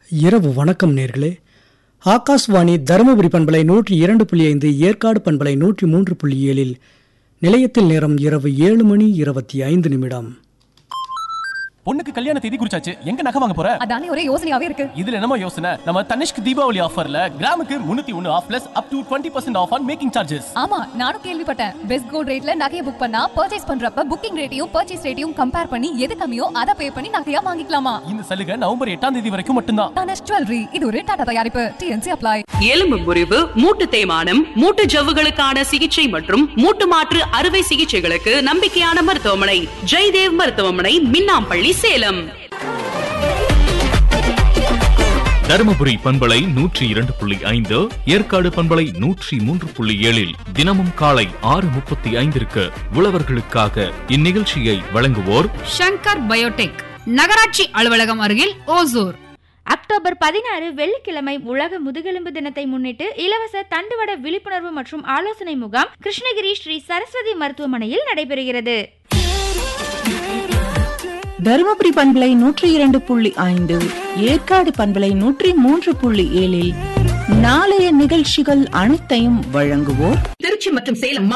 இரவு வணக்கம் நேர்களே ஆகாஷ்வாணி தருமபுரி பண்பலை நூற்றி இரண்டு புள்ளி ஐந்து ஏற்காடு பண்பலை நூற்றி மூன்று புள்ளி ஏழில் நிலையத்தில் நேரம் இரவு ஏழு மணி இருபத்தி ஐந்து நிமிடம் பொண்ணுக்கு கல்யாண தேதி குறிச்சாச்சு எங்க நகை வாங்க போற அதானே ஒரே யோசனையாவே இருக்கு இதுல என்னமோ யோசனை நம்ம தனிஷ்க் தீபாவளி ஆஃபர்ல கிராமுக்கு முன்னூத்தி ஒன்னு off plus up to twenty percent off on making charges ஆமா நானும் கேள்விப்பட்டேன் பெஸ்ட் கோல்ட் ரேட்ல நகையை புக் பண்ணா பர்ச்சேஸ் பண்றப்ப புக்கிங் ரேட்டையும் பர்ச்சேஸ் ரேட்டையும் கம்பேர் பண்ணி எது கம்மியோ அதை பே பண்ணி நகையா வாங்கிக்கலாமா இந்த சலுகை நவம்பர் எட்டாம் தேதி வரைக்கும் மட்டும்தான் தனஷ் ஜுவல்லரி இது ஒரு டாடா தயாரிப்பு டிஎன்சி அப்ளை எலும்பு முறிவு மூட்டு தேய்மானம் மூட்டு ஜவ்வுகளுக்கான சிகிச்சை மற்றும் மூட்டு மாற்று அறுவை சிகிச்சைகளுக்கு நம்பிக்கையான மருத்துவமனை ஜெய்தேவ் மருத்துவமனை மின்னாம்பள்ளி சேலம் தருமபுரி பண்பலை நூற்றி இரண்டு புள்ளி ஐந்து ஏற்காடு பண்பலை நூற்றி மூன்று புள்ளி ஏழில் தினமும் காலை ஆறு முப்பத்தி ஐந்திற்கு உழவர்களுக்காக இந்நிகழ்ச்சியை வழங்குவோர் ஷங்கர் பயோடெக் நகராட்சி அலுவலகம் அருகில் ஓசூர் அக்டோபர் பதினாறு வெள்ளிக்கிழமை உலக முதுகெலும்பு தினத்தை முன்னிட்டு இலவச தண்டுவட விழிப்புணர்வு மற்றும் ஆலோசனை முகாம் கிருஷ்ணகிரி ஸ்ரீ சரஸ்வதி மருத்துவமனையில் நடைபெறுகிறது தருமபுரி பண்பலை நூற்றி இரண்டு புள்ளி ஐந்து ஏற்காடு பண்பலை நூற்றி மூன்று புள்ளி ஏழில் நாளைய நிகழ்ச்சிகள் அனைத்தையும் வழங்குவோர் திருச்சி மற்றும் சேலம்